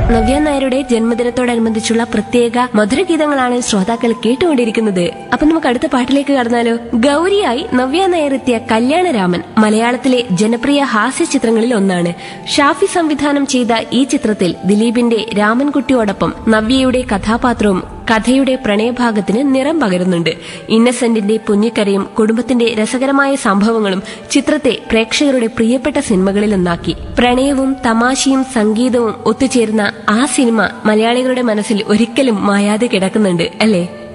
നവ്യ നായരുടെ ജന്മദിനത്തോടനുബന്ധിച്ചുള്ള പ്രത്യേക മധുരഗീതങ്ങളാണ് ശ്രോതാക്കൾ കേട്ടുകൊണ്ടിരിക്കുന്നത് അപ്പൊ നമുക്ക് അടുത്ത പാട്ടിലേക്ക് കടന്നാലോ ഗൗരിയായി നവ്യ നായർ എത്തിയ കല്യാണരാമൻ മലയാളത്തിലെ ജനപ്രിയ ഹാസ്യ ചിത്രങ്ങളിൽ ഒന്നാണ് ഷാഫി സംവിധാനം ചെയ്ത ഈ ചിത്രത്തിൽ ദിലീപിന്റെ രാമൻകുട്ടിയോടൊപ്പം നവ്യയുടെ കഥാപാത്രവും കഥയുടെ പ്രണയഭാഗത്തിന് നിറം പകരുന്നുണ്ട് ഇന്നസെന്റിന്റെ പുഞ്ഞിക്കരയും കുടുംബത്തിന്റെ രസകരമായ സംഭവങ്ങളും ചിത്രത്തെ പ്രേക്ഷകരുടെ പ്രിയപ്പെട്ട സിനിമകളിലൊന്നാക്കി പ്രണയവും തമാശയും സംഗീതവും ഒത്തുചേർന്ന ആ സിനിമ മലയാളികളുടെ മനസ്സിൽ ഒരിക്കലും മായാതെ കിടക്കുന്നുണ്ട് അല്ലേ